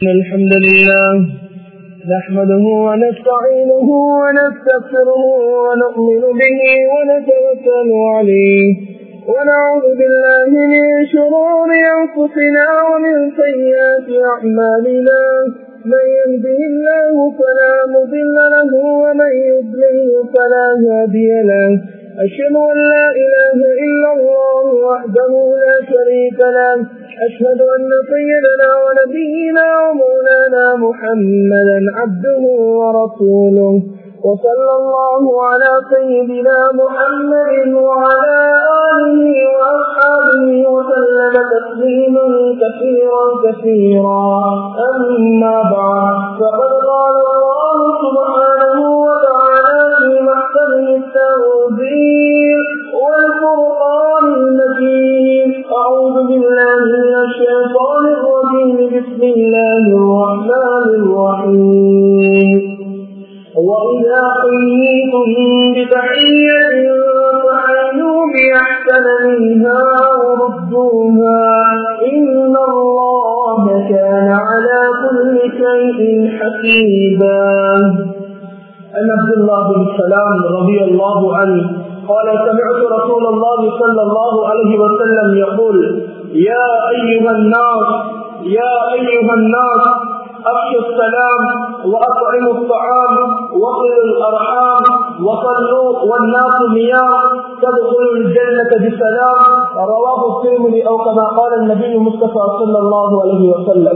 الحمد لله نحمده ونستعينه ونستغفره ونؤمن به ونتوكل عليه ونعوذ بالله من شرور أنفسنا ومن سيئات أعمالنا من يهده الله فلا مضل له ومن يضلله فلا هادي له أشهد أن لا إله إلا الله وحده لا شريك له أشهد أن سيدنا ونبينا ومولانا محمدا عبده ورسوله وصلى الله على سيدنا محمد وعلى آله وأصحابه وسلم تسليما كثيرا كثيرا أما بعد فقد قال الله سبحانه وتعالى في محكمه التنزيل والفرقان المجيد أعوذ بالله من الشيطان الرجيم بسم الله الرحمن الرحيم وإذا حييتم بتحية فحيوا بأحسن منها وردوها إن الله كان على كل شيء حسيبا عن عبد الله بن سلام رضي الله عنه قال سمعت رسول الله صلى الله عليه وسلم يقول يا أيها الناس يا أيها الناس أفشوا السلام وأطعموا الطعام وصلوا الأرحام وصلوا والناس نيام تدخلوا الجنة بسلام رواه الترمذي أو كما قال النبي المصطفى صلى الله عليه وسلم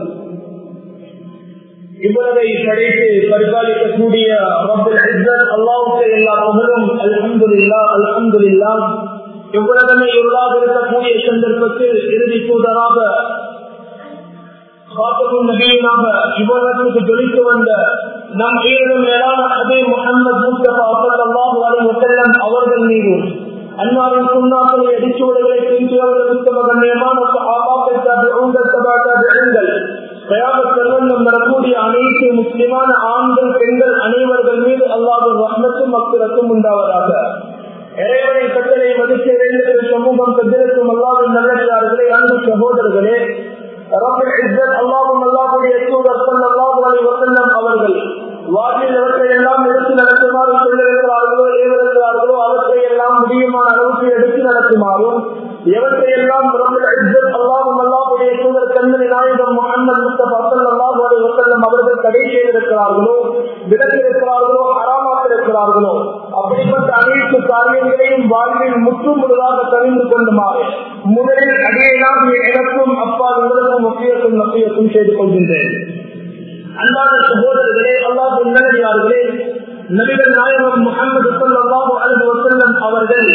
இவ்வளவை படைத்து பரிபாலிக்கக்கூடிய அல்லாவுக்கு எல்லா புகழும் அல்ஹம்துல்லா அல்ஹம்துல்லா இவ்வுலகமே இருளாக இருக்கக்கூடிய சந்தர்ப்பத்தில் இறுதி தூதராக காத்தகும் நபியினாக இவ்வளவுக்கு ஜொலித்து வந்த நம் ஈரும் மேலான அதே முகமது முஸ்தபா சல்லாஹு அலைஹி வஸல்லம் அவர்கள் மீது அன்னாரின் சுண்ணாக்களை அடிச்சுவடுகளை பிரிந்தவர்கள் உத்தம கண்ணியமான சஹாபாக்கள் தாபிஊன்கள் தபா தாபிஊன்கள் கயாமத் செல்வந்தம் வரக்கூடிய அனைத்து முஸ்லிமான ஆண்கள் பெண்கள் அனைவர்கள் மீது அல்லாஹின் ரஹ்மத்தும் அக்குரத்தும் உண்டாவதாக இறைவனை கட்டளை மதிக்க வேண்டும் சமூகம் பெற்றிருக்கும் அல்லாவின் நல்லடியார்களே அன்பு சகோதரர்களே அல்லாவும் அல்லாவுடைய தூதர் அல்லாஹு அலி வசல்லம் அவர்கள் வாழ்வில் அவற்றை எல்லாம் எடுத்து நடத்துமாறு சொல்லிருக்கிறார்களோ ஏவிருக்கிறார்களோ அவற்றை எல்லாம் முடியுமான அளவுக்கு எடுத்து நடத்துமாறும் எவற்றை எல்லாம் அல்லாவும் அல்லாவுடைய தூதர் கண்மணி நாயகம் முகமது முஸ்தபா அல்லாஹு அலி வசல்லம் அவர்கள் தடை செய்திருக்கிறார்களோ விலக்கிருக்கிறார்களோ அறாமாக்கிருக்கிறார்களோ அப்படிப்பட்ட அனைத்து காரியங்களையும் வாழ்வில் முற்று முழுதாக தெரிந்து கொள்ளுமாறு முதலில் அடியெல்லாம் எனக்கும் அப்பா உங்களுக்கும் முக்கியத்துவம் முக்கியத்துவம் செய்து கொள்கின்றேன் அன்பான சகோதரர்களே அல்லாஹ் நல்லடியார்களே நபிகள் நாயகம் முகமது சொல்லாஹு அலி வசல்லம் அவர்கள்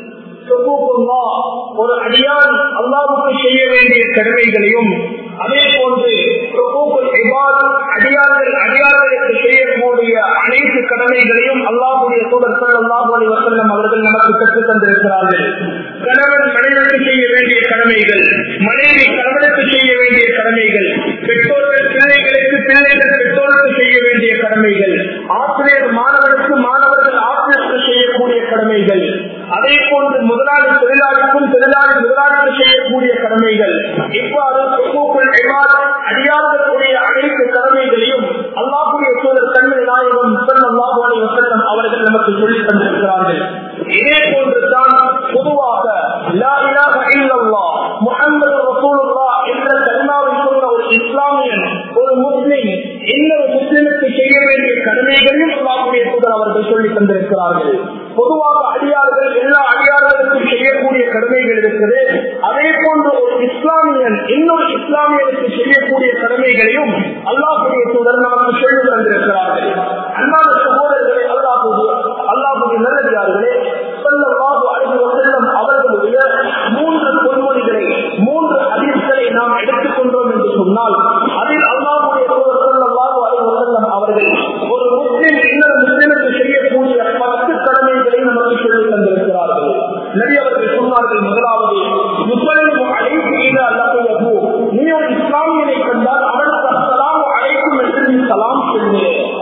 ஒரு அடியான் அல்லாவுக்கு செய்ய வேண்டிய கடமைகளையும் அதே போன்று அடியார்கள் அடியார்களுக்கு செய்யக்கூடிய அனைத்து கடமைகளையும் அல்லாஹுடைய தூதர் அல்லாஹு அலி வசல்லம் அவர்கள் நமக்கு கற்றுத் தந்திருக்கிறார்கள் கணவன் மனைவிக்கு செய்ய வேண்டிய கடமைகள் மனைவி கணவனுக்கு செய்ய வேண்டிய கடமைகள் பெற்றோர்கள் பிள்ளைகளுக்கு பிள்ளைகள் பெற்றோருக்கு செய்ய வேண்டிய கடமைகள் ஆசிரியர் மாணவனுக்கு மாணவர்கள் ஆசிரியருக்கு செய்யக்கூடிய கடமைகள் அதே போன்று முதலாளி தொழிலாளிக்கும் தொழிலாளி முதலாளிக்கு செய்யக்கூடிய கடமைகள் இவ்வாறு அடியார்களுடைய அனைத்து கடமைகளையும் அல்லாஹுடைய சூழல் கண்மணி நாயகம் அல்லாஹுடைய வசல்லம் அவர்கள் நமக்கு சொல்லித் தந்திருக்கிறார்கள் இதே போன்றுதான் பொதுவாக முகமது ரசூலுல்லா என்ற கல்மாவை சொன்ன ஒரு இஸ்லாமியன் ஒரு முஸ்லிம் இன்னொரு முஸ்லிமுக்கு செய்ய வேண்டிய கடமைகளையும் அல்லாஹுடைய தூதர் அவர்கள் சொல்லி தந்திருக்கிறார்கள் பொதுவாக அடியார்கள் எல்லா அடியார்களுக்கும் செய்யக்கூடிய கடமைகள் இருக்குது அதே போன்று ஒரு இஸ்லாமியன் இன்னொரு இஸ்லாமியனுக்கு செய்யக்கூடிய கடமைகளையும் அல்லாஹுடைய தூதர் நமக்கு சொல்லி தந்திருக்கிறார்கள் அன்பான சகோதரர்களே அல்லாஹுடைய அல்லாஹுடைய நல்லடியார்களே சொல்லவாகு அறிவு செல்லும் அவர்களுடைய மூன்று பொன்மொழிகளை மூன்று அதிர்களை நாம் எடுத்துக்கொண்டோம் என்று சொன்னால் அதில் அல்லாஹுடைய தூதர் சொல்லவாகு அறிவு செல்லும் அவர்கள் ஒரு முஸ்லிம் இன்னொரு முஸ்லிமுக்கு செய்யக்கூடிய பத்து கடமைகளை நமக்கு சொல்லி தந்திருக்கிறார்கள் நபி அவர்கள் சொன்னார்கள் முதலாவது முஸ்லிம் அழைப்பு அல்லது நீ ஒரு இஸ்லாமியனை கண்டால் அவனுக்கு அசலாம் அழைக்கும் என்று நீ சலாம் சொல்லு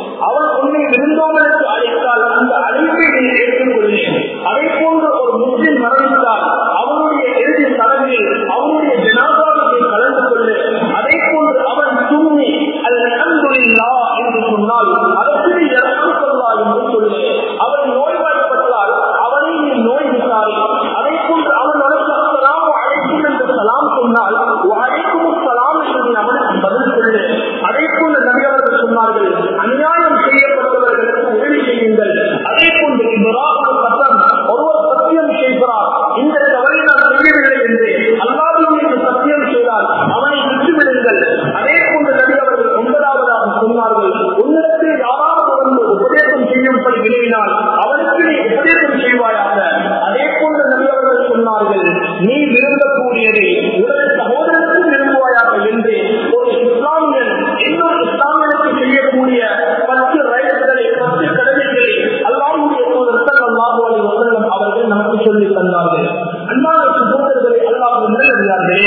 சொன்னால் அதற்கு நீ இறக்கம் சொல்லா என்று சொல்லு அவன் நோய்வாய்ப்பட்டால் அவனை நீ நோய் விசாரி அதை போன்று அவன் உனக்கு அஸ்ஸலாமு அழைக்கும் என்று சலாம் சொன்னால் அழைக்கும் சலாம் என்று நீ அவனுக்கு பதில் சொல்லு அதே போன்று நபி அவர்கள் சொன்னார்கள் அநியாயம் செய்யப்பட்டவர்களுக்கு உதவி செய்யுங்கள் அதே போன்று இப்ராஹிம் சட்டம் ஒருவர் சத்தியம் செய்கிறார் இந்த தவறை நான் செய்யவில்லை என்று அல்லாவின் மீது சத்தியம் செய்தால் அவனை விட்டுவிடுங்கள் அதே போன்று நபி அவர்கள் ஒன்பதாவதாக சொன்னார்கள் உன்னிடத்தில் யாராவது வந்து உபதேசம் செய்யும்படி விரும்பினால் அவனுக்கு நீ உபதேசம் செய்வாயாக அதே போன்று நபி அவர்கள் சொன்னார்கள் நீ விரும்பக்கூடியதை உடல் சகோதரனுக்கு விரும்புவாயாக என்று ஒரு இஸ்லாமியன் இன்னொரு இஸ்லாமியனுக்கு செய்யக்கூடிய பத்து ரைட்களை பத்து கடமைகளை அல்லாஹுடைய தூதர்கள் அல்லாஹு அலி வசல்லம் அவர்கள் நமக்கு சொல்லி தந்தார்கள் அன்பான சகோதரர்களை அல்லாஹ் நல்லே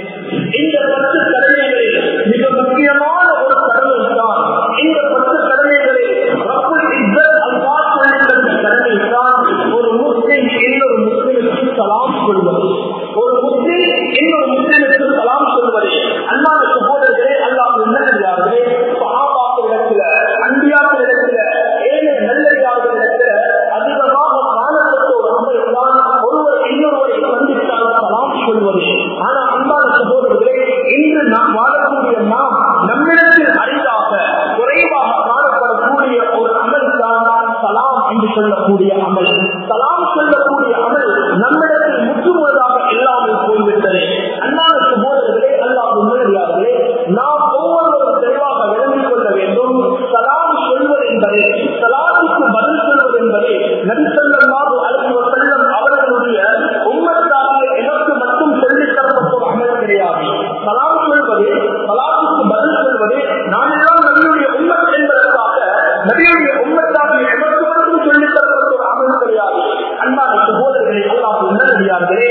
இந்த பத்து கடமைகளில் மிக முக்கியமான ஒரு கடமை தான் இந்த பத்து கடமைகளில் ரப்புல் இஸ்ஸத் அல்லாஹ் சொல்லி தந்த கடமை தான் ஒரு முஸ்லிம் இன்னொரு முஸ்லிமுக்கு சலாம் சொல்வது ஒரு முஸ்லிம் இன்னொரு முஸ்லிமுக்கு சலாம் சொல்வது அன்பான சகோதரர்களே அல்லாஹ் நல்லே சகாபாக்களிடத்துல அன்பியாக்களிடத்துல ஏழை நல்லடியார்களிடத்துல அதிகமாக காணப்பட்ட ஒரு அமல் தான் ஒருவர் இன்னொருவரை சந்தித்தால் சலாம் சொல்வது ஆனா அன்பான சகோதரர்களே இன்று நாம் வாழக்கூடிய நாம் நம்மிடத்தில் அரிதாக குறைவாக காணப்படக்கூடிய ஒரு அமல் தான் சலாம் என்று சொல்லக்கூடிய அமல் சலாம் சொல்லக்கூடிய அமல் நம்மிடத்தில் முற்றுமுழுதாக இல்லாமல் போய்விட்டது அன்பான சகோதரர்களே அல்லாஹ் உண்மையார்களே நாம் ஒவ்வொருவரும் தெளிவாக விளங்கிக் கொள்ள வேண்டும் சலாம் சொல்வது என்பது சலாத்துக்கு பதில் சொல்வது என்பது நபிசல்லாஹு அலைஹி வஸல்லம் அவர்களுடைய உம்மத்தாகிய எனக்கு மட்டும் சொல்லித் தரப்பட்ட ஒரு அமல் கிடையாது சலாம் சொல்வது சலாத்துக்கு பதில் சொல்வது நான் எல்லாம் நபியுடைய உம்மத் என்பதற்காக நபியுடைய உம்மத்தாகிய எனக்கு மட்டும் சொல்லித் தரப்பட்ட ஒரு அமல் கிடையாது அன்பான சகோதரர்களை அல்லாஹ் நல்லடியார்களே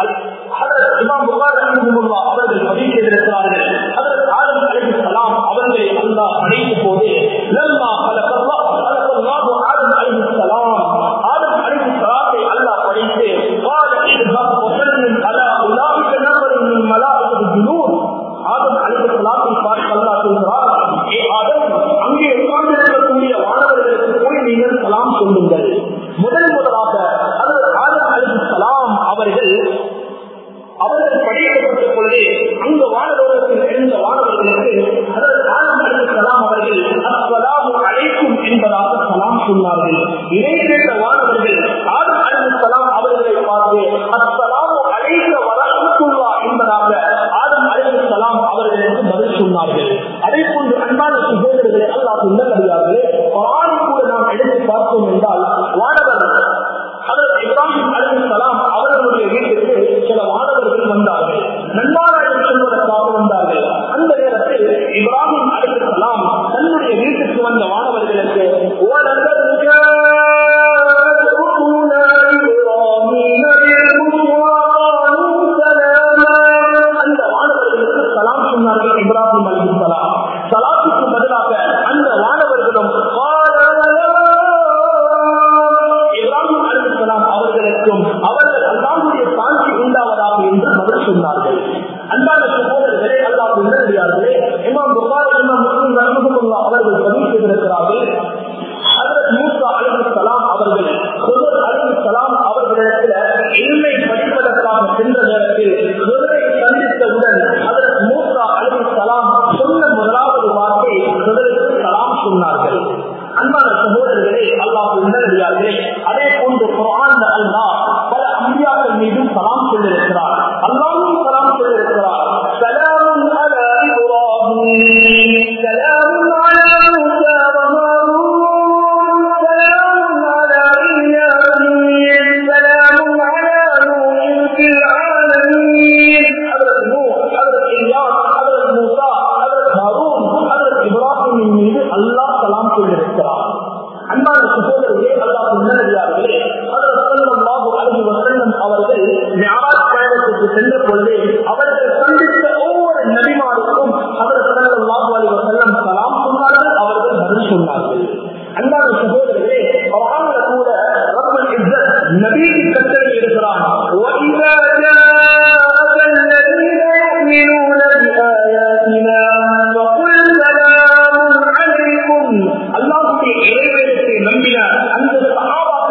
இமாம் புகார் ரஹிமஹுல்லாஹ் அவர்கள் பதிவு செய்திருக்கிறார்கள் அதற்கு ஆதம் அலைஹிஸ்ஸலாம் அவர்களை அல்லாஹ் அழைத்த போது லம்மா خلق الله خلق الله آدم عليه السلام آدم عليه السلام الله படைத்து قال اذهب وسلم على أولئك نفر من ملائكة الجنود ஆதம் அலைஹிஸ்ஸலாத்தை பார்த்து அல்லாஹ் சொல்கிறார் ஏ ஆதம் அங்கே உட்கார்ந்திருக்கக்கூடிய வானவர்களுக்கு போய் நீங்கள் சலாம் சொல்லுங்கள் முதல் முதலாக அதற்கு ஆதம் அலைஹிஸ்ஸலாம் அவர்கள் அவர்கள் படைக்கப்பட்ட பொழுது அந்த வானவர்களுக்கு இருந்த வானவர்களுக்கு அதற்கு ஆதம் அலைஹிஸ்ஸலாம் அவர்கள் அஸ்ஸலாமு அலைக்கும் என்பதாக சலாம் சொன்னார்கள் இதை கேட்ட வானவர்கள் ஆதம் அலைஹிஸ்ஸலாம் அவர்களை பார்த்து அஸ்ஸலாமு அலைக்க வரஹ்மத்துல்லாஹ் என்பதாக ஆதம் அலைஹிஸ்ஸலாம் அவர்களுக்கு பதில் சொன்னார்கள் அதே போன்று அன்பான சகோதரர்களை அல்லாஹ் நல்லடியார்களே குர்ஆனை கூட நாம் எடுத்து பார்த்தோம் என்றால் வானவர் அதற்கு இப்ராஹிம் அலைஹிஸ்ஸலாம் அவர்களுடைய வீட்டிற்கு சில வானவர்கள் வந்தார்கள் நன்மாராயம் சொல்வதற்காக வந்தார்கள் அந்த நேரத்தில் இப்ராஹிம் அலைஹிஸ்ஸலாம் தன்னுடைய வீட்டுக்கு வந்த வானவர்களுக்கு "வலகத் ஜாஅத்துனா இப்ராஹீம பில்-புஷ்ரா காலூ சலாமா." அந்த வானவர்களுக்கு சலாம் சொன்னார்கள் இப்ராஹிம் அலைஹிஸ்ஸலாம் சலாத்துக்கு பதிலாக அந்த வானவர்களும் இப்ராஹிம் அலிஸ்லாம் அவர்களுக்கும் அவர்கள் அல்லாஹுடைய சாந்தி உண்டாவதாக என்று பதில் சொன்னார்கள் அன்பான சகோதரர்களே அல்லாஹ் உடனடியார்களே இமாம் புகாரி இமாம் முஸ்லிம் ரஹ்மத்துல்லா அவர்கள் பதிவு செய்திருக்கிறார்கள் ஹஜரத் மூசா அலிஸ்லாம் அவர்கள் ஹுதர் அலிஸ்லாம் அவர்களிடத்தில் இல்மை படிப்பதற்காக சென்ற நேரத்தில் ஹுதரை சந்தித்தவுடன் ஹஜரத் மூசா அலிஸ்லாம் சொன்ன முதலாவது வார்த்தை ஹுதருக்கு சலாம் சொன்னார்கள் அன்பான சகோதரர்களே அல்லாஹ் உடனடியார்களே அதே போன்று குரான் அல்லாஹ் பல அம்பியாக்கள் மீதும் சலாம் சொல்லியிருக்கிறார் அல்லாவும் சலாம் சொல்லியிருக்கிறார் சலாமுன் அலா இப்ராஹீம்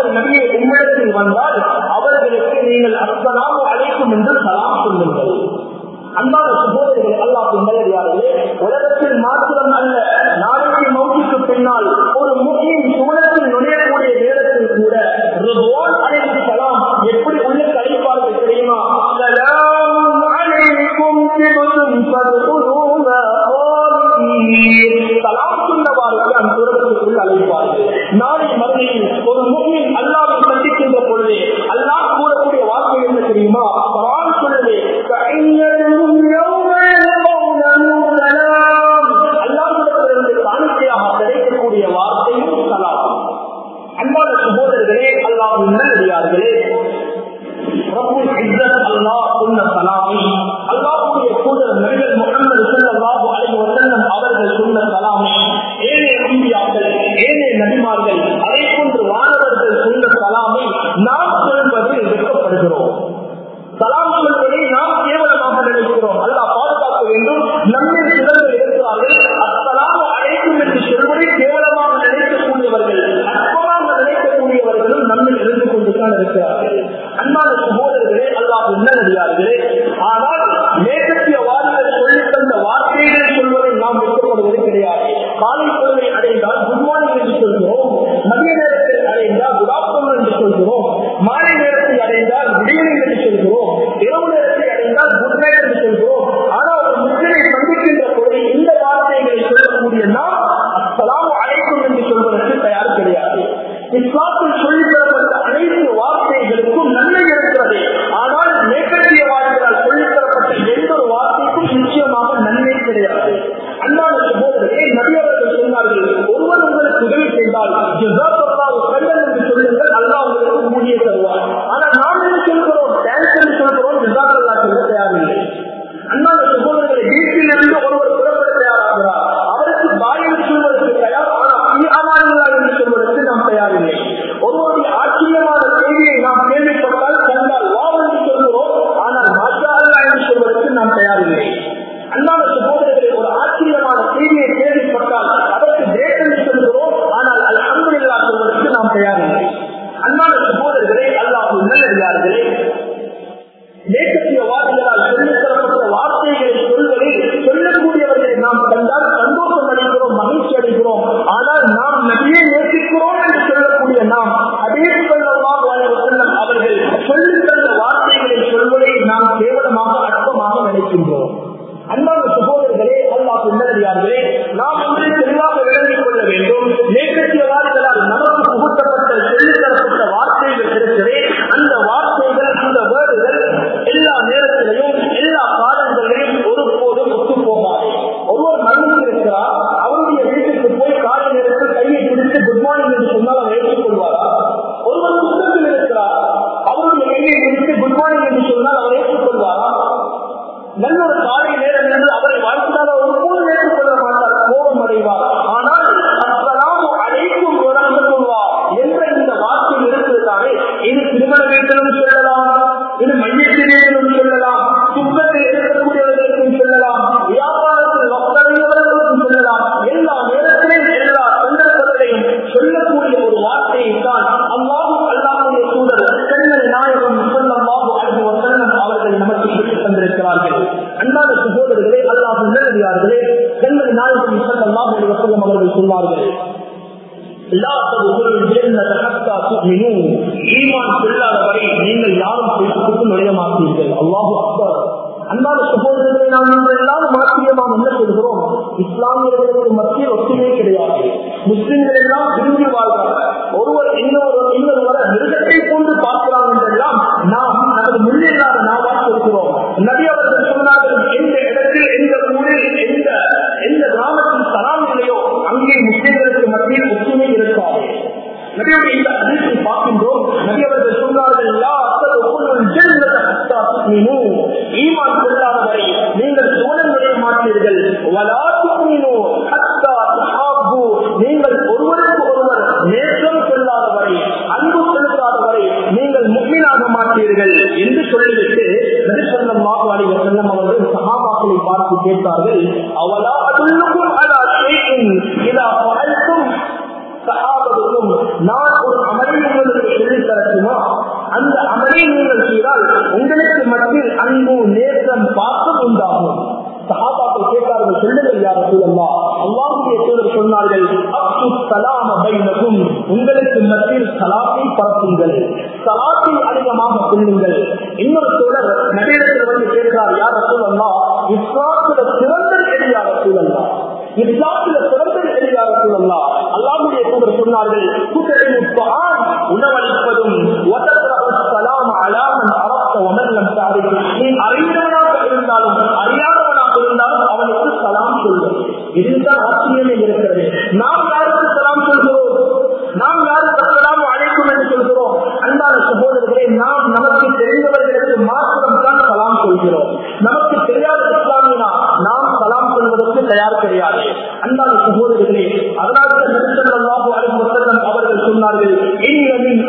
நபியை உம்மிடத்தில் வந்தால் அவர்களுக்கு நீங்கள் அஸ்ஸலாமு அலைக்கும் என்று சலாம் சொல்லுங்கள் அன்பான சகோதரர்கள் அல்லாஹ் நல்லடியார்களே உலகத்தில் மாத்திரம் அல்ல நாளைக்கு மௌத்திக்கு பின்னால் ஒரு முக்கிய சூழத்தில் நுழையக்கூடிய நேரத்தில் கூட ரிதுவான் அலைஹி ஸலாம் எப்படி உள்ள கழிப்பார்கள் தெரியுமா ஸலாமு அலைக்கும் திபுதும் ஃபதுகுலூனா காலிதீன் சலாம் சொன்னவாறு அந்த துறவத்துக்குள் அழைப்பார்கள் நாளை மறுமையில் ஒரு முக்கிய அல்லாவை சந்திக்கின்ற பொழுது அல்லாஹ் கூறக்கூடிய வார்த்தை என்ன தெரியுமா குரான் சொல்லுது "கஅய்யதும் யௌம யல்கௌனஹு சலாம்." அல்லாஹ்விடத்திலிருந்து காணிக்கையாக கிடைக்கக்கூடிய வார்த்தையும் சலாம் அன்பான சகோதரர்களே அல்லாஹ் நல்லடியார்களே ரப்புல் இஸ்ஸத் அல்லாஹ் சொன்ன சலாமை அல்லாஹ்வுடைய தூதர் நபிகள் முஹம்மது ஸல்லல்லாஹு அலைஹி வஸல்லம் அவர்கள் சொன்ன சலாமை ஏழே அம்பியாக்கள் ஏழே நபிமார்கள் அதை போன்று வானவர்கள் சொன்ன சலாமை நாம் சொல்வது வெட்கப்படுகிறோம் சலாம் சொல்வதை நாம் கேவலமாக நினைக்கிறோம் அல்லாஹ் பாதுகாக்க வேண்டும் நம்மில் சிலர்கள் இருக்கிறார்கள் அஸ்ஸலாமு அலைக்கும் என்று சொல்வதை கேவலமாக நினைக்கக்கூடியவர்கள் அற்பமாக நினைக்கக்கூடியவர்களும் நம்மில் இருந்து கொண்டுதான் இருக்கிறார்கள் அன்பான சகோதரர்களே அல்லாஹ் நல்லடியார்களே ஆனால் மேற்கத்தியவாதிகள் சொல்லித் தந்த வார்த்தைகள் சொல்வதை நாம் வெட்கப்படுவது கிடையாது காலை பொழுதை அடைந்தால் குட் மார்னிங் என்று சொல்கிறோம் மதிய நேரத்தில் அடைந்தால் குட் ஆஃப்டர்நூன் என்று சொல்கிறோம் மாலை நேரத்தை அடைந்தால் குட் ஈவினிங் என்று சொல்கிறோம் இரவு நேரத்தை அடைந்தால் குட் நைட் என்று சொல்கிறோம் ஆனால் ஒரு முஸ்லிமை சந்திக்கின்ற பொழுது இந்த வார்த்தைகளை சொல்லக்கூடிய நாம் அஸ்ஸலாமு அலைக்கும் என்று சொல்வதற்கு தயார் கிடையாது இஸ்லாத்தில் சொல்லித் தரப்பட்ட அனைத்து வார்த்தைகளுக்கும் நன்மை இருக்கிறது ஆனால் மேற்கத்தியவாதிகளால் சொல்லித் தரப்பட்ட எந்த ஒரு வார்த்தைக்கும் நிச்சயமாக நன்மை கிடையாது அன்பான சகோதரரே நபி அவர்கள் சொன்னார்கள் ஒருவர் உங்களுக்கு உதவி செய்தால் ஜஸாக்கல்லாஹு கைரன் என்று சொல்லுங்கள் அல்லாஹ் உங்களுக்கு ஊழிய தருவார் ஆனால் நாம் என்ன சொல்கிறோம் டான்ஸ் என்று சொல்கிறோம் ஜஸாக்கல்லா சொல்ல தேவையில்லை அன்பான சகோதரர்களை வீட்டிலிருந்து ஒருவர் புறப்பட தயாராகிறார் அவருக்கு பாயம் சொல்வதற்கு தயார் ஆனால் அமானுல்லா என்று சொல்வதற்கு நாம் தயாரில்லை ஒருவருடைய ஆச்சரியமான செய்தியை நாம் கேள்விப்பட்டால் கண்டால் வா என்று சொல்கிறோம் ஆனால் மாஷா அல்லா என்று சொல்வதற்கு நாம் தயாரில்லை அன்பான சகோதரர்களை ஒரு ஆச்சரியமான செய்தியை கேள்விப்பட்டால் அதற்கு கிரேட் என்று சொல்கிறோம் ஆனால் அல்ஹம்துலில்லா சொல்வதற்கு நாம் தயாரில்லை அன்பான சகோதரர்களே அல்லாஹ் நல்லடியார்களே மேற்கத்தியவாதிகளால் சொல்லித் தரப்பட்ட வார்த்தைகளை சொல்வதில் சொல்லக்கூடியவர்களை நாம் கண்டால் சந்தோஷம் அடைகிறோம் மகிழ்ச்சி அடைகிறோம் ஆனால் நாம் நபியை நேசிக்கிறோம் என்று சொல்லக்கூடிய நாம் அதே சொல்லலாம் செல்லம் அவர்கள் சொல்லித் தந்த வார்த்தைகளை சொல்வதை நாம் கேவலமாக அற்பமாக நினைக்கின்றோம் அன்பான சகோதரர்களே அல்லாஹ் நல்லடியார்களே நாம் ஒன்றை தெளிவாக விளங்கிக் கொள்ள வேண்டும் மேற்கத்தியவாதிகளால் நமக்கு புகுத்தப்பட்ட சொல்லித் தரப்பட்ட வார்த்தைகள் இருக்கிறதே அந்த வார்த்தைகள் அந்த வேர்டுகள் எல்லா நேரத்திலையும் எல்லா காலங்களிலும் ஒருபோதும் ஒத்து போகாது ஒருவர் மனிதன் இருக்கிறார் அவருடைய வீட்டுக்கு போய் காலை நேரத்தில் கையை பிடித்து குட் மார்னிங் என்று சொன்னால் அவர் ஏற்றுக்கொள்வாரா ஒருவர் புத்தகத்தில் இருக்கிறார் அவருடைய கையை பிடித்து குட் மார்னிங் என்று சொன்னால் அவர் ஏற்றுக்கொள்வாரா நல்ல ஒரு காலை நேரம் என்று அவரை வாழ்த்தினால் அவர் ஒருபோதும் ஏற்றுக்கொள்ள மாட்டார் கோபம் அடைவார் ஆனால் அஸ்ஸலாமு அலைக்கும் வரஹ்மத்துல்லாஹ் என்ற இந்த வார்த்தை இருக்கிறது தானே இது திருமண வீட்டிலும் சொல்லலாம் இது மையத்திலும் சொல்லலாம் சுத்தத்தை இருக்கக்கூடியவர்களுக்கும் சொல்லலாம் வியாபாரத்தில் வசதியவர்களுக்கும் சொல்லலாம் எல்லா நேரத்திலும் எல்லா சந்தர்ப்பத்திலையும் சொல்லக்கூடிய ஒரு வார்த்தையை தான் அல்லாஹும் அல்லாஹுடைய சூழல் சென்னல் நாயகம் சொல்லல்லாஹு அலைஹி வஸல்லம் அவர்கள் நமக்கு சொல்லித் தந்திருக்கிறார்கள் அன்பான சகோதரர்களே அல்லாஹ் நல்லடியார்களே சென்னல் நாயகம் சொல்லல்லாஹு அலைஹி வஸல்லம் அவர்கள் சொன்னார்கள் லா ததுகுல் ஜன்னத ஹத்தா துமினு ஈமான் கொள்ளாத வரை நீங்கள் யாரும் பேசுக்கு நுழைய மாட்டீர்கள் அல்லாஹு அக்பர் அன்பான சகோதரர்களை நாம் இன்று எல்லாம் ஆச்சரியமாக என்ன சொல்கிறோம் இஸ்லாமியர்களுக்கு மத்தியில் ஒற்றுமை கிடையாது முஸ்லிம்கள் எல்லாம் விரும்பி வாழ்வார்கள் ஒருவர் இன்னொரு இன்னொருவரை மிருகத்தை போன்று பார்க்கிறார் என்றெல்லாம் நாம் நமது முன்னில்லாத நாவாக இருக்கிறோம் நபி அவர்கள் சொன்னார்கள் எந்த இடத்தில் எந்த ஊரில் எந்த எந்த கிராமத்தில் சலாம் இல்லையோ அங்கே முஸ்லிம்களுக்கு மத்தியில் ஒற்றுமை இருக்காது நபியுடைய இந்த அதிர்ச்சி பார்க்கின்றோம் நபி அவர்கள் சொன்னார்கள் யா அத்தது ஜன்னத ஹத்தா துமினு ஈமான் கொள்ளாதவரை நீங்கள் சோழன் நுழைய மாட்டீர்கள் வலா துமினு ஹத்தா தஹாப்பு நீங்கள் ஒருவருக்கு ஒருவர் நேற்றம் கொள்ளாதவரை அன்பு செலுத்தாதவரை நீங்கள் முக்மீனாக மாட்டீர்கள் என்று சொல்லிவிட்டு நபிசல்லம் மாவாடி வசல்லம் அவர்கள் சகாபாக்களை பார்த்து கேட்டார்கள் அவலா அதுல்லுக்கும் அலா ஷேக்கின் இதா பகல்க்கும் சகாபதுக்கும் நான் ஒரு அமலை உங்களுக்கு கேட்கிறார்கள் சொல்லுங்கள் யார் சொல்லா அல்லாஹுடைய தூதர் சொன்னார்கள் அப்து சலாம பைனகும் உங்களுக்கு மத்தியில் சலாத்தை பரப்புங்கள் சலாத்தை அதிகமாக சொல்லுங்கள் இன்னொரு தோழர் நகையிடத்தில் வந்து கேட்கிறார் யார் சொல்லா இஸ்லாத்துல சிறந்த எதிராக சொல்லலாம் இஸ்லாத்துல சிறந்த எதிராக சொல்லலாம் அல்லாஹுடைய தூதர் சொன்னார்கள் கூட்டணிப்பான் உணவளிப்பதும் சலாம் அலாமன் அரச உணர்லம் சாரி நீ அறிந்தவனாக இருந்தாலும் அறியாதவனாக இருந்தாலும் அவனுக்கு சலாம் சொல்லும் இதுதான் ஆச்சரியமே இருக்கிறது நாம் யாருக்கு சலாம் சொல்கிறோம் நாம் யாருக்கு சலாம் அழைக்கும் என்று சொல்கிறோம் அன்பான சகோதரர்களே நாம் நமக்கு தெரிந்தவர்களுக்கு மாத்திரம் தான் சலாம் சொல்கிறோம் நமக்கு தெரியாத இஸ்லாமியனா நாம் சலாம் சொல்வதற்கு தயார் கிடையாது அன்பான சகோதரர்களே அதனால நெருசல்லாஹு அலுவலம் அவர்கள் சொன்னார்கள் இன்னமின்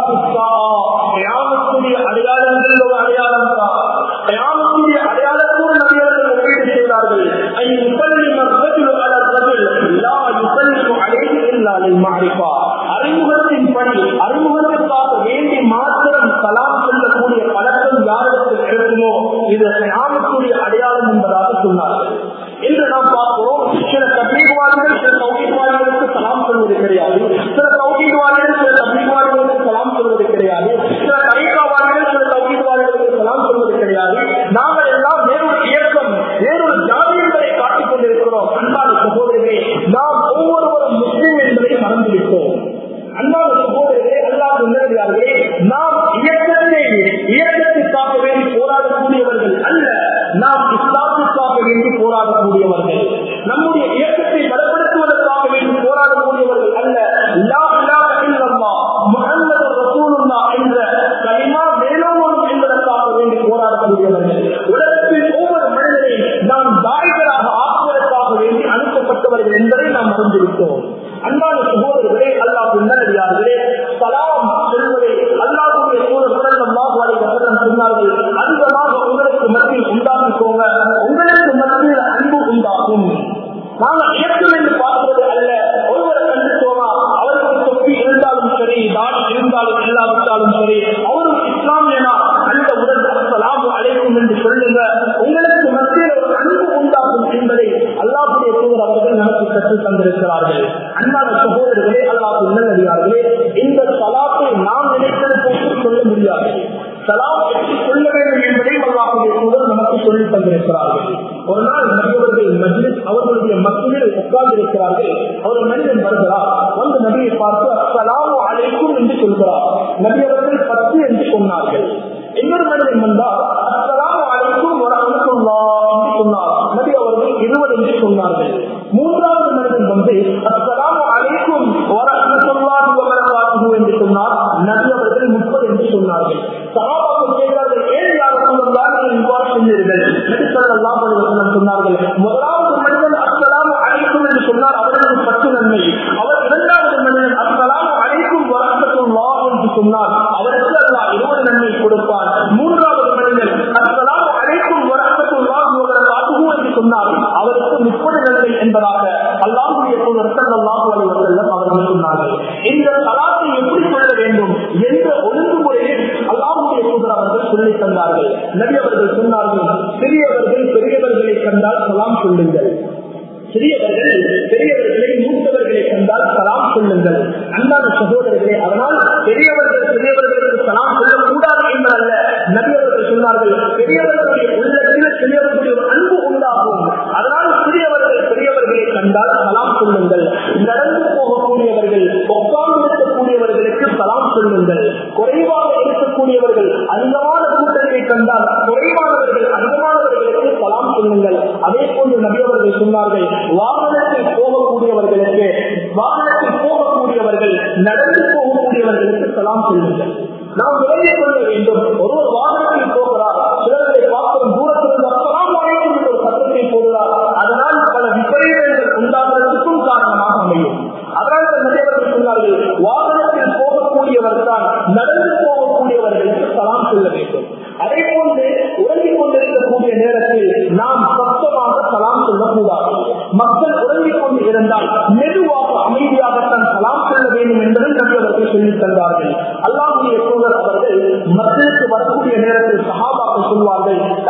அஷ்வாபிய அடையாளங்கள் ஒரு அடையாளம் தான் கயாமத்துடைய அடையாளத்தோடு நபியவர்கள் ஒப்பீடு செய்தார்கள் ஐ முசல்லிம் الرجل على الرجل لا يسلم عليه الا للمعرفه அறிமுகத்தின் படி அறிமுகத்திற்காக வேண்டி மாத்திரம் சலாம் செல்லக்கூடிய பழக்கம் யாரிடத்தில் இருக்குமோ இது கயாமத்துடைய அடையாளம் என்பதாக சொன்னார்கள் இன்று நாம் பார்க்கிறோம் சில தப்லீக்வாதிகள் சில தௌஹீத்வாதிகளுக்கு சலாம் சொல்வது கிடையாது சில தௌஹீத்வாதிகள் சில தப்லீக்வாதிகளுக்கு சலாம் சொல்வது கிடையாது சில தரீகாவாதிகள் சில தௌஹீத்வாதிகளுக்கு சலாம் சொல்வது கிடையாது நாங்கள் எல்லாம் வேறொரு இயக்கம் வேறொரு ஜாதி என்பதை காட்டிக் கொண்டிருக்கிறோம் அன்பான சகோதரர்களே நாம் ஒவ்வொருவரும் முஸ்லிம் என்பதை மறந்துவிட்டோம் அன்பான சகோதரர்களே அல்லாத உணர்கிறார்களே நாம் இயக்கத்தை இயக்கத்திற்காக வேண்டி போராடக்கூடியவர்கள் அல்ல நாம் இஸ்லாத்திற்காக வேண்டி போராடக்கூடியவர்கள் நம்முடைய இயக்கத்தை பலப்படுத்துவதற்காக வேண்டி போராடக்கூடியவர்கள் அல்ல லா இலாஹ இல்லல்லாஹ் முஹம்மது ரசூலுல்லாஹ் என்ற கலிமா மேலோங்கும் என்பதற்காக வேண்டி போராடக்கூடியவர்கள் உலகத்தில் ஒவ்வொரு மனிதனையும் நாம் தாய்களாக ஆக்குவதற்காக வேண்டி அனுப்பப்பட்டவர்கள் என்பதை நாம் அறிந்திருக்கிறோம் அன்பான சகோதரர்களே அல்லாஹ் நல்லடியார்களே சலாம் சொல்வதை அல்லாஹுடைய சூழல் அல்லாஹ் சொன்னார்கள் அதிகமாக உங்களுக்கு மத்தியில் உண்டாக்கிக்கோங்க உங்களுக்கு மத்தியில் அன்பு உண்டாகும் நாங்கள் இயக்கம் என்று பார்ப்பது அல்ல ஒருவரை கண்டுட்டோமா அவருக்கு தொப்பி இருந்தாலும் சரி தாடி இருந்தாலும் இல்லாவிட்டாலும் சரி அவரும் இஸ்லாமியனா அந்த உடல் அஸ்ஸலாமு அலைக்கும் என்று சொல்லுங்க உங்களுக்கு மத்தியில் ஒரு அன்பு உண்டாகும் என்பதை அல்லாஹுடைய தூதர் அவர்கள் நமக்கு கற்றுத் தந்திருக்கிறார்கள் அன்பான சகோதரர்களே அல்லாஹ் நல்லடியார்களே இந்த சலாத்தை நாம் நினைத்தது போன்று சொல்ல முடியாது சலாம் எப்படி சொல்ல வேண்டும் என்பதை அல்லாஹுடைய தூதர் நமக்கு சொல்லித் தந்திருக்கிறார்கள் ஒரு நாள் நபியவர்கள் மஜ்லிஸ் அவர்களுடைய மக்களில் உட்கார்ந்து இருக்கிறார்கள் ஒரு மனிதன் வருகிறார் வந்து நபியை பார்த்து அஸ்ஸலாமு அலைக்கும் என்று சொல்கிறார் நபியவர்கள் பத்து என்று சொன்னார்கள் இன்னொரு மனிதன் வந்தால் அஸ்ஸலாமு அலைக்கும் ஒரு அனுப்புல்லா என்று சொன்னார் நபி அவர்கள் இருபது என்று சொன்னார்கள் மூன்றாவது மனிதன் வந்து அஸ்ஸலாமு அலைக்கும் ஒரு அனுப்புல்லாஹி வ பரகாத்துஹு என்று சொன்னார் நபி அவர்கள் முப்பது என்று சொன்னார்கள் சகாபாக்கள் கேட்கிறார்கள் ஏன் யார் சொல்லலாம் நீங்கள் இவ்வாறு சொன்னீர்கள் நபி ஸல்லல்லாஹு அலைஹி வஸல்லம் சொன்னார்கள் முதலாவது மனிதன் அஸ்ஸலாமு அலைக்கும் என்று சொன்னார் அவர்களுக்கு பத்து நன்மை அவர் இரண்டாவது மனிதன் அஸ்ஸலாமு அலைக்கும் வ ரஹ்மத்துல்லாஹ் என்று சொன்னார் அவருக்கு அல்லாஹ் இருபது நன்மை கொடுப்பார் மூன்றாவது மனிதன் அஸ்ஸலாமு அலைக்கும் வ ரஹ்மத்துல்லாஹ் வ பரகாத்துஹு என்று சொன்னார் அவருக்கு முப்பது நன்மை என்பதாக அல்லாஹ்வுடைய தூதர் ஸல்லல்லாஹு அலைஹி வஸல்லம் அவர்கள் சொன்னார்கள் இந்த சலாத்தை எப்படி சொல்ல வேண்டும் என்ற ஒழுங்குமுறையை அல்லாஹ்வுடைய தூதர் அவர்கள் சொல்லி தந்தார்கள் நபி அவர்கள் சொன்னார்கள் சிறியவர்கள் பெரியவர்களை கண்டால் சலாம் சொல்லுங்கள் சிறியவர்கள் பெரியவர்களை மூத்தவர்களை கண்டால் சலாம் சொல்லுங்கள் அன்பான சகோதரர்களே அதனால் பெரியவர்கள் பெரியவர்களுக்கு சலாம் சொல்லக்கூடாது என்பதல்ல நபி அவர்கள் சொன்னார்கள் பெரியவர்களுடைய உள்ளத்தில் சிறியவர்களுடைய ஒரு அன்பு உண்டாகும் அதனால் சிறியவர்கள் பெரியவர்களை கண்டால் சலாம் சொல்லுங்கள் நடந்து போகக்கூடியவர்கள் உட்கார்ந்து இருக்கக்கூடியவர்களுக்கு சலாம் சொல்லுங்கள் குறைவாக இருக்கக்கூடியவர்கள் அதிகமான கூட்டத்தை கண்டால் குறைவானவர்கள் அதிகமானவர்களுக்கு சலாம் சொல்லுங்கள் அதே போன்று நபி அவர்கள் சொன்னார்கள் வாகனத்தில் போகக்கூடியவர்களுக்கு வாகனத்தில் போகக்கூடியவர்கள் நடந்து போகக்கூடியவர்களுக்கு சலாம் சொல்லுங்கள் நாம் விலகிக் கொள்ள வேண்டும் ஒருவர் வாகனத்தில் போகிறார் சிலர்களை பார்க்கும் தூரத்திலிருந்து அப்பலாம் வரைக்கும் ஒரு சத்தத்தை போடுகிறார் அதனால் பல விபரீதங்கள் உண்டாகிறதுக்கும் காரணமாக அமையும் அதனால் நிறையவர்கள் சொன்னார்கள் வாகனத்தில் போகக்கூடியவர் தான் நடந்து போகக்கூடியவர்களுக்கு சலாம் சொல்ல வேண்டும் அதே போன்று உறங்கிக் கொண்டிருக்கக்கூடிய நேரத்தில் நாம் சத்தமாக சலாம் சொல்லக்கூடாது மக்கள் உறங்கிக் கொண்டு இருந்தால் மெதுவாக அமைதியாகத்தான் சலாம் சொல்ல வேண்டும் என்பதை நபி அவர்கள் சொல்லித் தந்தார்கள் அல்லாஹுடைய சூழல் அவர்கள் மக்களுக்கு வரக்கூடிய நேரத்தில் சகாபாக்கள் சொல்வார்கள்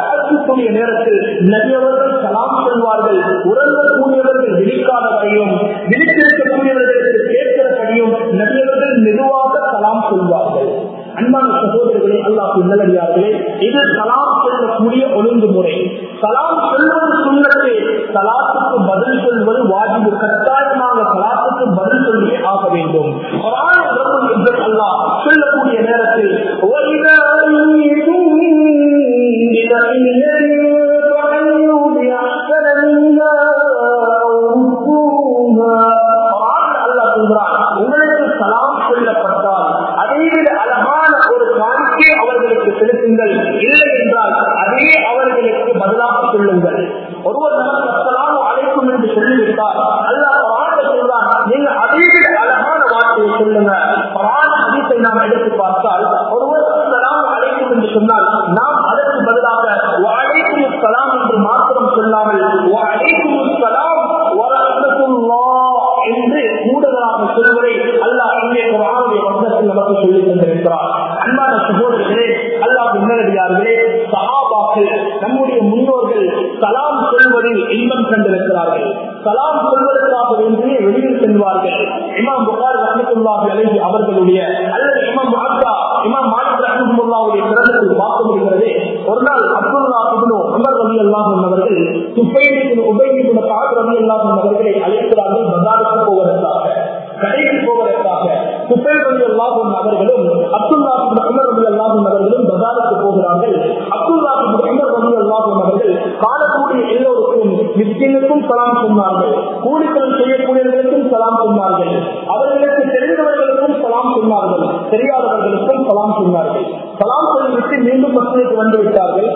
விழிக்கக்கூடிய நேரத்தில் நபியவர்கள் சலாம் சொல்வார்கள் உறங்கக்கூடியவர்கள் விழிக்காத வரையும் விழித்திருக்கக்கூடியவர்களுக்கு கேட்கிறபடியும் நபியவர்கள் மெதுவாக சலாம் சொல்வார்கள் அன்பான சகோதரர்களே அல்லாஹ் நல்லடியார்களே இது சலாம் சொல்லக்கூடிய ஒழுங்குமுறை சலாம் சொல்வது சுண்ணத்தை சலாத்துக்கு பதில் சொல்வது வாஜிபு கட்டாயமாக சலாத்துக்கு பதில் சொல்லி ஆக வேண்டும் அல்லாஹ் சொல்லக்கூடிய நேரத்தில் உங்களுக்கு சலாம் சொல்லப்பட்டால் அதைவிட அழகான ஒரு காணிக்கை அவர்களுக்கு செலுத்துங்கள் இல்லை என்றால் அதே அவர்களுக்கு பதிலாக சொல்லுங்கள் ஒருவர் நமக்கு அசலாம் அழைக்கும் என்று சொல்லிவிட்டார் அல்லாஹ் வாழ்க்கை சொல்றான் நீங்க அதைவிட அழகான வார்த்தையை சொல்லுங்க பரான அதிசை நாம் எடுத்து பார்த்தால் ஒருவர் அசலாம் அழைக்கும் என்று சொன்னால் நாம் அதற்கு பதிலாக அழைக்கும் சலாம் என்று மாத்திரம் சொல்லாமல் அழைக்கும் சலாம் என்று கூடுதலாக சொல்வதை அல்லாஹ் இங்கே குரானுடைய வசனத்தில் நமக்கு சொல்லித் தந்திருக்கிறார் அன்பான சகோதரர்களே அல்லாஹ் முன்னடியார்களே சஹாபாக்கள் நம்முடைய முன்னோர்கள் சலாம் சொல்வதில் இன்பம் கண்டிருக்கிறார்கள் சலாம் சொல்வதற்காக வேண்டிய வெளியில் செல்வார்கள் இமாம் புகார் ரஹமத்துல்லாஹி அலைஹி அவர்களுடைய அல்லது இமாம் மாத்தா இமாம் மாலிக் ரஹமத்துல்லாவுடைய பிறந்தத்தில் பார்க்க முடிகிறது ஒரு நாள் அப்துல்லா இப்னு உமர் ரலியல்லாஹு அவர்கள் சுபைல் இப்னு உபை இப்னு கஅப் ரலியல்லாஹு அவர்களை அழைக்கிறார்கள் பஜாருக்கு போவதற்காக கடைக்கு போவதற்காக சுபைல் ரலியல்லாஹு அவர்களும் அப்துல்லா இப்னு உமர் ரலியல்லாஹு அவர்களும் பஜாருக்கு போகிறார்கள் அப்துல்லா இப்னு உமர் ரலியல்லாஹு அவர்கள் காணக்கூடிய எல்லோருக்கும் மிஸ்கினுக்கும் சலாம் சொன்னார்கள் கூலித்தனம் செய்யக்கூடியவர்களுக்கும் சலாம் சொன்னார்கள் அவர்களுக்கு தெரிந்தவர்களுக்கும் சலாம் சொன்னார்கள் தெரியாதவர்களுக்கும் சலாம் சொன்னார்கள் சலாம் சொல்லிவிட்டு மீண்டும் மசூதிக்கு வந்து விட்டார்கள்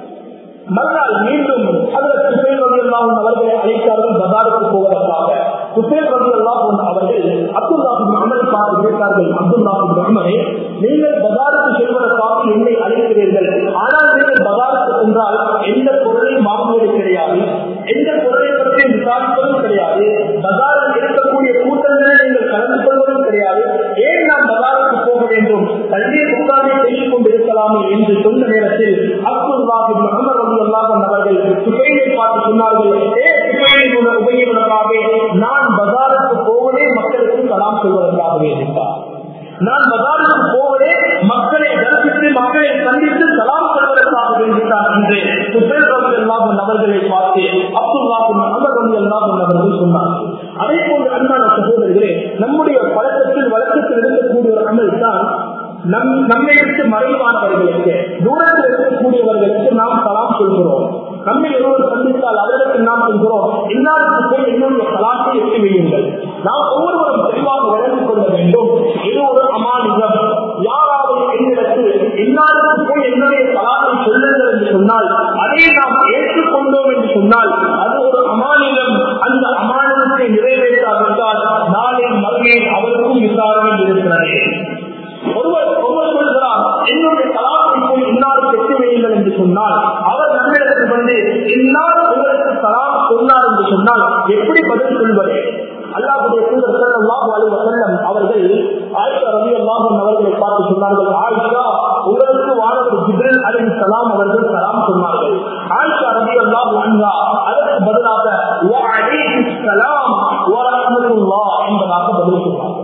மறுநாள் மீண்டும் அதில் சுசேல் ரவி அல்லாஹ் அவர்களை அழைத்தார்கள் பஜாருக்கு போவதற்காக சுசேல் ரவி அல்லாஹ் அவர்கள் அப்துல்லாஹின் அமலை பார்த்து கேட்டார்கள் அப்துல்லாஹின் அமலை நீங்கள் பஜாருக்கு செல்வதற்காக என்னை அழைக்கிறீர்கள் ஆனால் நீங்கள் பஜாருக்கு சென்றால் எந்த பொருளையும் வாங்குவது கிடையாது எந்த பொருளை பற்றி விசாரிப்பதும் கிடையாது பஜாரில் இருக்கக்கூடிய கூட்டங்களில் நீங்கள் கலந்து கொள்வதும் கிடையாது ஏன் நாம் பஜாருக்கு போக வேண்டும் தண்ணீர் உட்கார்ந்து செய்து கொண்டிருக்கலாமே என்று சொன்ன நேரத்தில் அப்துல்லாஹின் முகமது ரவி அல்லாஹ் அவர்கள் சுபையை பார்த்து சொன்னார்கள் ஏ சுபையை உபயோகக்காகவே நான் பஜாருக்கு போவதே மக்களுக்கு கலாம் சொல்வதற்காகவே இருந்தார் நான் பஜாருக்கு போவதே மக்களை தரிசித்து மக்களை சந்தித்து சலாம் சொல்வதற்காக வேண்டித்தான் என்று சுபேல் ரவி அல்லாஹன் அவர்களை பார்த்து அப்துல்லாஹின் முகமது ரவி அல்லாஹன் அவர்கள் சொன்னார்கள் அதே போன்று அன்பான சகோதரர்களே நம்முடைய பழக்கத்தில் வழக்கத்தில் இருக்கக்கூடிய ஒரு அமல் தான் நம் நம்மை விட்டு மறைவானவர்களுக்கு தூரத்தில் இருக்கக்கூடியவர்களுக்கு நாம் சலாம் சொல்கிறோம் நம்மை ஒருவர் சந்தித்தால் அவர்களுக்கு நாம் சொல்கிறோம் இன்னாருக்கு போய் என்னுடைய கலாத்தை எட்டி வையுங்கள் நாம் ஒவ்வொருவரும் தெளிவாக வளர்ந்து கொள்ள வேண்டும் இது ஒரு அமானியம் யாராவது என்னிடத்தில் இன்னாருக்கு போய் என்னுடைய கலாத்தை சொல்லுங்கள் என்று சொன்னால் அதை நாம் ஏற்றுக்கொண்டோம் என்று சொன்னால் அது ஒரு அமானியம் அந்த அமானியத்தை நிறைவேற்றாவிட்டால் நாளை மறுமையில் அவருக்கும் விசாரணை இருக்கிறது ஒருவர் ஒருவர் சொல்கிறார் என்னுடைய கலாத்தை போய் இன்னாருக்கு எட்டு வையுங்கள் என்று சொன்னால் அவர் நம்மிடத்தில் வந்து இன்னார் உங்களுக்கு கலாம் சொன்னார் என்று சொன்னால் எப்படி பதில் சொல்வது அல்லாஹுடைய தூதர் ஸல்லல்லாஹு அலைஹி வஸல்லம் அவர்கள் ஆயிஷா ரலியல்லாஹு அன்ஹா அவர்களை பார்த்து சொன்னார்கள் ஆயிஷா உங்களுக்கு வானவர் ஜிப்ரீல் அலைஹிஸ்ஸலாம் அவர்கள் சலாம் சொன்னார்கள் ஆயிஷா ரலியல்லாஹு அன்ஹா அதற்கு பதிலாக வ அலைஹிஸ்ஸலாம் வ ரஹ்மத்துல்லாஹ் என்பதாக பதில் சொன்னார்கள்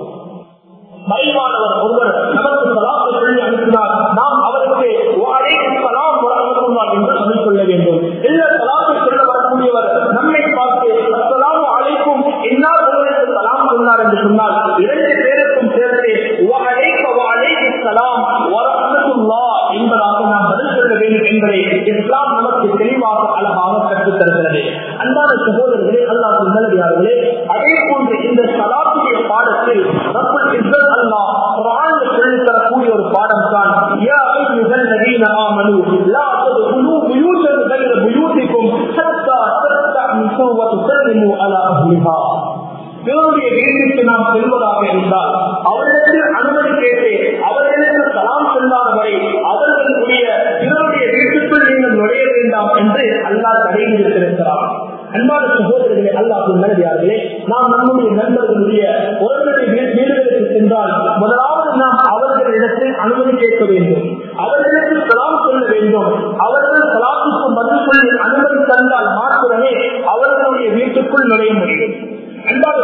மறைவானவர் ஒருவர் நமக்கு சலாத்தை சொல்லி அனுப்பினார் நாம் அவருக்கு சலாம் வரமத்துள்ளார் என்று பதில் சொல்ல வேண்டும் இல்ல சலாத்தை சொல்ல வரக்கூடியவர் நம்மை பார்த்து அஸ்ஸலாமு அலைக்கும் இன்னார் உங்களுக்கு சலாம் சொன்னார் என்று சொன்னால் இரண்டு பேருக்கும் சேர்த்து சலாம் வரமத்துல்லா என்பதாக நாம் பதில் சொல்ல வேண்டும் என்பதை இஸ்லாம் நமக்கு தெளிவாக அழகாக கற்றுத் தருகிறது அன்பான சகோதரர்களே அல்லாஹ் நல்லடியார்களே அதே போன்று இந்த சலாத்துடைய பாடத்தில் ரப்பல் இஸ்ஸத் அல்லாஹ் குர்ஆன்ல சொல்லி தரக்கூடிய ஒரு பாடம் தான் யா அய்யுஹல் லதீன ஆமனு லா ததுகுலு புயூதன் غير புயூதிக்கும் ஹத்தா தஸ்தஅனிசு வ துஸல்லிமு அலா அஹ்லிஹா பிறருடைய வீட்டிற்கு நாம் செல்வதாக இருந்தால் அவர்களுக்கு அனுமதி கேட்டு அவர்களுக்கு சலாம் செல்லாத வரை அவர்களுடைய பிறருடைய வீட்டுக்குள் நீங்கள் நுழைய வேண்டாம் என்று அல்லாஹ் தடை விதித்திருக்கிறார் அன்பான சகோதரர்களே அல்லாஹ் நல்லதார்களே நாம் நம்முடைய நண்பர்களுடைய உறவுடைய வீடுகளுக்கு சென்றால் முதலாவது நாம் அவர்களிடத்தில் அனுமதி கேட்க வேண்டும் அவர்களுக்கு சலாம் சொல்ல வேண்டும் அவர்கள் சலாத்துக்கு பதில்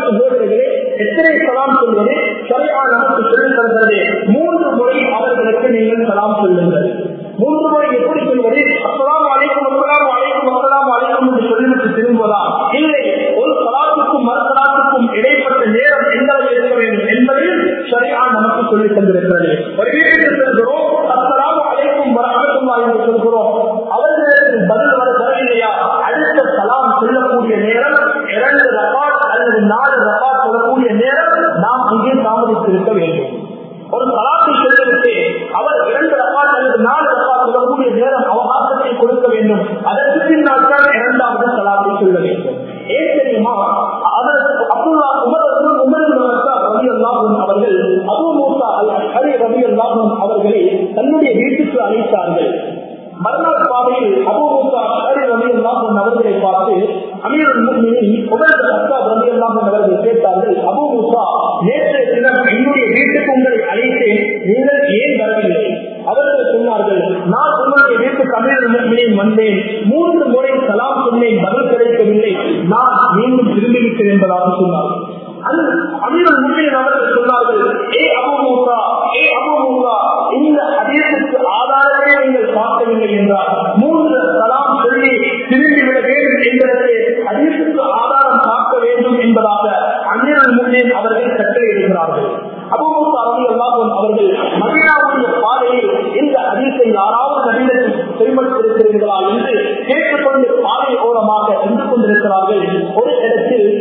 சகோதரர்களே எத்தனை சலாம் சொல்வது சரியா நமக்கு சொல்லித் தருகிறது மூன்று முறை அவர்களுக்கு நீங்கள் சலாம் சொல்லுங்கள் மூன்று முறை எப்படி சொல்வது அஸ்லாம் அழைக்கும் அஸ்லாம் அழைக்கும் அஸ்லாம் அழைக்கும் என்று சொல்லிவிட்டு திரும்புவதா இல்லை ஒரு சலாத்துக்கும் மறுசலாத்துக்கும் இடைப்பட்ட நேரம் எந்த அளவு இருக்க வேண்டும் என்பதையும் சரியா நமக்கு சொல்லித் தந்திருக்கிறது ஒரு வீட்டுக்கு செல்கிறோம் அஸ்லாம் அழைக்கும் வரகத்துமா என்று சொல்கிறோம் அவர்களுக்கு பதில் வர வரவில்லையா அடுத்த சலாம் சொல்லக்கூடிய நேரம் இரண்டு ரபாட் அல்லது நாலு ரபாட் சொல்லக்கூடிய நேரம் நாம் இங்கே தாமதித்திருக்க வேண்டும் ஒரு சலாத்தை சொல்லிவிட்டு அவர் இரண்டு ரபாட் அல்லது நாலு ரபாட் சொல்லக்கூடிய நேரம் அவகாசத்தை கொடுக்க வேண்டும் அதற்கு பின்னால் தான் இரண்டாவது சலாத்தை சொல்ல வேண்டும் ஏன் தெரியுமா அதற்கு அப்துல்லா உமர் உமர் ரவி அல்லாஹும் அவர்கள் அபு மூசா அல் ஹரி ரவி அல்லாஹும் அவர்களை தன்னுடைய வீட்டுக்கு அழைத்தார்கள் மறுநாள் பாதையில் அபு மூசா ஹரி ரவி அல்லாஹும் அவர்களை பார்த்து அமீர் உமர் அஸ்தாப் ரவி அல்லாஹும் அவர்கள் கேட்டார்கள் அபு மூசா நேற்றைய தினம் என்னுடைய வீட்டுக்கு உங்களை அழைத்தேன் நீங்கள் ஏன் வரவில்லை அவர்கள் சொன்னார்கள் நான் உங்களுடைய வீட்டு தமிழ் வந்தேன் மூன்று முறை சலாம் சொன்னேன் பதில் கிடைக்கவில்லை நான் மீண்டும் திரும்பிவிட்டேன் என்பதாக சொன்னார்கள் அமீரல் முன்னின் அவர்கள் சொன்னார்கள் ஏ அபுமூசா ஏ அபுமூசா இந்த அதேசுக்கு ஆதாரமே நீங்கள் பார்க்கவில்லை என்றால் மூன்று சலாம் சொல்லி திரும்பிவிட வேண்டும் என்பதற்கு அதேசுக்கு ஆதாரம் பார்க்க வேண்டும் என்பதாக அமீரல் முன்னின் அவர்கள் கட்டளையிடுகிறார்கள் அபுமூசா அலி அல்லாஹும் அவர்கள் மதினாவுடைய பாதையில் இந்த அதிசை யாராவது நவீனத்தில் செல்வத்திருக்கிறீர்களா என்று கேட்டுக்கொண்டு பாதை ஓரமாக சென்று கொண்டிருக்கிறார்கள் ஒரு இடத்தில்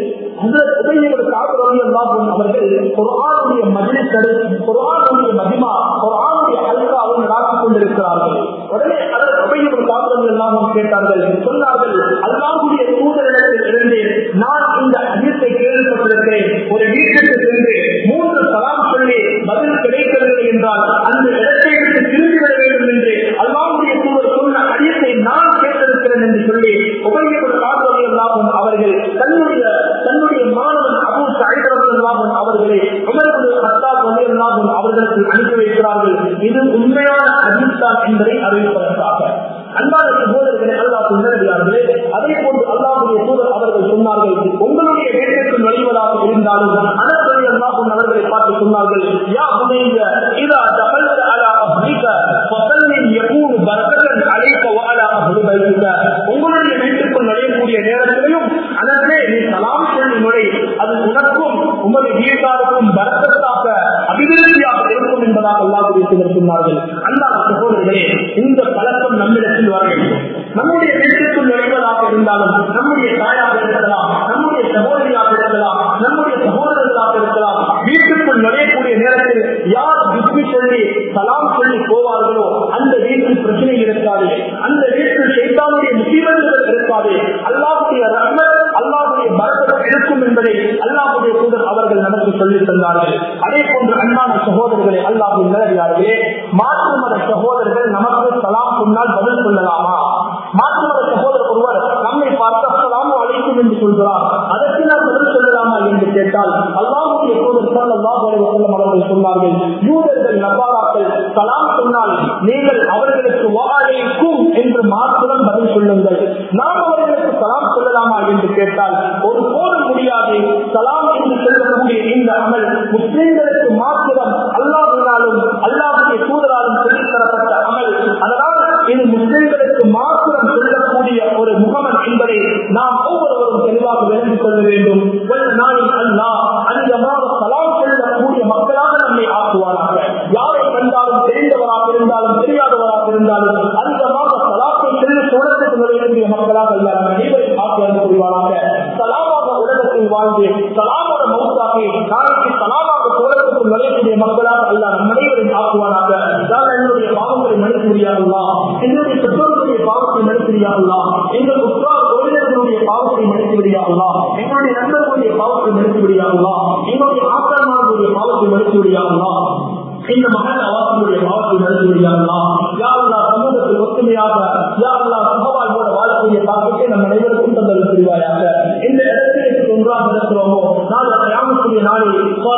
அவர்கள் குரானுடைய மதிலை குரானுடைய மதிமா குரானுடைய அல்காவை நடாத்திக் கொண்டிருக்கிறார்கள் உடனே அதற்கு காப்பிரம் எல்லாம் கேட்டார்கள் சொன்னார்கள் அல்லாவுடைய தூதரிடத்தில் இருந்து நான் இந்த அதிர்த்தை கேள்விப்பட்டிருக்கிறேன் ஒரு வீட்டுக்கு சென்று மூன்று சலாம் சொல்லி பதில் கிடைக்கவில்லை என்றால் அந்த இடத்தை விட்டு திரும்பிவிட வேண்டும் என்று அல்லாவுடைய தூதர் சொன்ன அதிர்த்தை நான் கேட்டிருக்கிறேன் என்று சொல்லி உபயோக காப்பிரம் எல்லாம் அவர்கள் தன்னுடைய தன்னுடைய மாணவன் அபு சாயிரம் அவர்களை உமர்புடைய சத்தாப் வகையில்லாமல் அவர்களுக்கு அனுப்பி வைக்கிறார்கள் இது உண்மையான அதிர்ஷ்டம் என்பதை அறிவிப்பதற்காக அன்பான சகோதரர்களை அல்லா சுந்தரடியார்களே அதே போன்று அல்லாவுடைய சூழல் அவர்கள் சொன்னார்கள் உங்களுடைய வீட்டிற்கு நுழைவதாக இருந்தாலும் அனத்தொழி அல்லாஹும் அவர்களை பார்த்து சொன்னார்கள் யா புனைய இதா தகல்த அலா அஹ்லிக ஃபசல்லின் யகூனு பரக்கத்தன் அலைக வஅலா அஹ்லி பைத்திக உங்களுடைய வீட்டுக்குள் நுழையக்கூடிய நேரத்திலையும் அதற்கே நீ சலாம் சொல்லி நுழை அது உனக்கும் உமது வீட்டாருக்கும் பரக்கத்தாக அபிவிருத்தியாக இருக்கும் என்பதாக அல்லாஹுடைய சிலர் சொன்னார்கள் அல்லாஹ் சகோதரர்களே இந்த பழக்கம் நம்மிடத்தில் வர வேண்டும் நம்முடைய வீட்டிற்குள் நுழைவதாக இருந்தாலும் நம்முடைய தாயாக இருக்கலாம் நம்முடைய சகோதரியாக இருக்கலாம் நம்முடைய சகோதரர்களாக இருக்கலாம் வீட்டுக்குள் நுழையக்கூடிய நேரத்தில் யார் விஸ்மி சொல்லி சலாம் சொல்லி போவார்களோ அந்த வீட்டில் பிரச்சனை இருக்காது அந்த வீட்டில் சைத்தானுடைய முசீபத்துகள் இருக்காது அல்லாஹுடைய ரஹ்மத் அல்லாஹுடைய பரக்கத் இருக்கும் என்பதை அல்லாஹுடைய தூதர் அவர்கள் நமக்கு சொல்லித் தந்தார்கள் அதே போன்று அன்பான சகோதரர்களை அல்லாஹின் நிலவியார்களே மாற்று மத சகோதரர்கள் நமக்கு சலாம் சொன்னால் பதில் சொல்லலாமா மாற்று மத சகோதரர் ஒருவர் நம்மை பார்த்து அஸ்ஸலாமு அலைக்கும் என்று சொல்கிறார் அதற்கு நாம் பதில் சொல்லலாமா என்று கேட்டால் அல்லாஹுடைய தூதர் ஸல்லல்லாஹு அலைஹி வஸல்லம் அவர்கள் சொன்னார்கள் யூதர்கள் நபாராக்கள் சலாம் சொன்னால் நீங்கள் அவர்களுக்கு வஅலைக்கும் என்று மாத்திரம் பதில் சொல்லுங்கள் நாம் அவர்களுக்கு சலாம் சொல்லலாமா என்று கேட்டால் ஒரு போதும் முடியாது சலாம் என்று சொல்லக்கூடிய இந்த அமல் முஸ்லிம்களுக்கு மாத்திரம் அல்லாஹினாலும் அல்லாஹுடைய தூதராலும் சொல்லித் தரப்பட்ட அமல் அதனால் இது முஸ்லிம்களுக்கு மாத்திரம் சொல்லக்கூடிய ஒரு முகமன் என்பதை நாம் ஒவ்வொருவரும் தெளிவாக விளங்கிக் கொள்ள வேண்டும் ஒரு நாளில் அல்லாஹ் அதிகமாக சலாம் சொல்லக்கூடிய மக்களாக நம்மை ஆக்குவாராக யாரை கண்டாலும் தெரிந்தவராக இருந்தாலும் தெரியாதவராக இருந்தாலும் அதிகமாக சலாத்தை செல்லு சோழத்துக்கு நுழையக்கூடிய மக்களாக அல்ல நம்ம அனைவரும் ஆக்கியம் புரிவாராக சலாமாக உலகத்தில் வாழ்ந்து சலாமோட மௌத்தாகி நாளைக்கு சலாமாக சோழத்துக்கு நுழையக்கூடிய மக்களாக அல்ல நம் அனைவரும் ஆக்குவாராக யார் என்னுடைய பாவங்களை மன்னித்து முடியாதுல்லா என்னுடைய பெற்றோர்களுடைய பாவத்தை மன்னித்து முடியாதுல்லா எங்கள் உற்றார் உறவினர்களுடைய பாவத்தை மன்னித்து விடியாதுல்லா எங்களுடைய நண்பர்களுடைய பாவத்தை மன்னித்து விடியாதுல்லா எங்களுடைய ஆக்கிரமார்களுடைய பாவத்தை மன்னித்து விடியாதுல்லா இந்த மகன் அவாசனுடைய பாவத்தை நடத்தி விடியாங்களா யாருலா சமூகத்தில் ஒத்துமையாக யாருலா சகவாழ்வோட வாழக்கூடிய பாக்கத்தை நம் அனைவருக்கும் தந்தல் புரிவாயாக இந்த இடத்திற்கு ஒன்றாக இருக்கிறோமோ நாள் கிராமத்துடைய நாளில்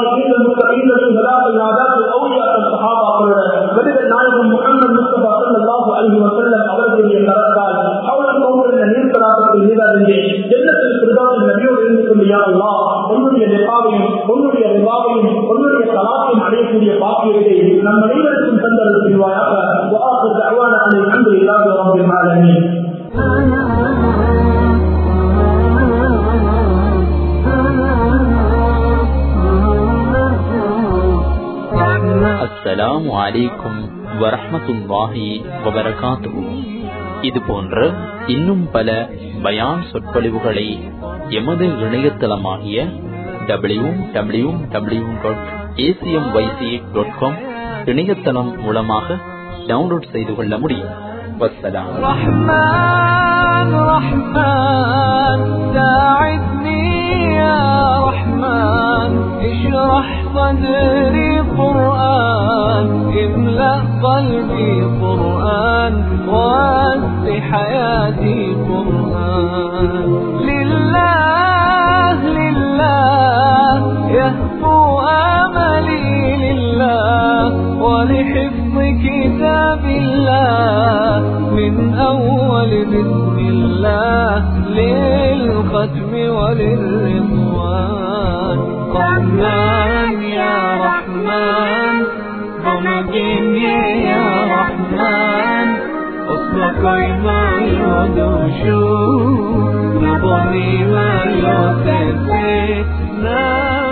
நாயகம் முகமது முஸ்தபா சல்லாஹு அலி வசல்லம் அவர்களுடைய கரத்தால் அவர்கள் நீர் தராசத்தில் நீராடின்றே ஜென்னத்தில் பிரதான நபியோடு இருந்து எங்களுக்கும் யா அல்லாஹ் உன்னுடைய லிபாவையும் உன்னுடைய ரிபாவையும் உன்னுடைய கலாத்தையும் அடையக்கூடிய பாக்கியத்தை நம் அனைவருக்கும் தந்தல் செய்வாயாக وآخر دعوانا أن الحمد لله رب العالمين அஸ்ஸலாமு அலைக்கும் வரஹ்மத்துல்லாஹி வபரகாத்துஹு இது போன்ற இன்னும் பல பயான் சொற்பொழிவுகளை எமது இணையதளமாகிய W W W dot ACM YC dot com இணையதளம் மூலமாக டவுன்லோட் செய்து கொள்ள முடியும் வஸ்ஸலாம் رحمن رحمن ساعدني يا رحمن اشرح صدري قرآن املأ قلبي قرآن واسع حياتي قرآن لله لله يهفو آملي لله ولحفظ كتاب الله من أول بسم الله للختم وللرضوان رحمن يا رحمن ضمجني يا رحمن اصلك ما يدوشو نظني ما يوسف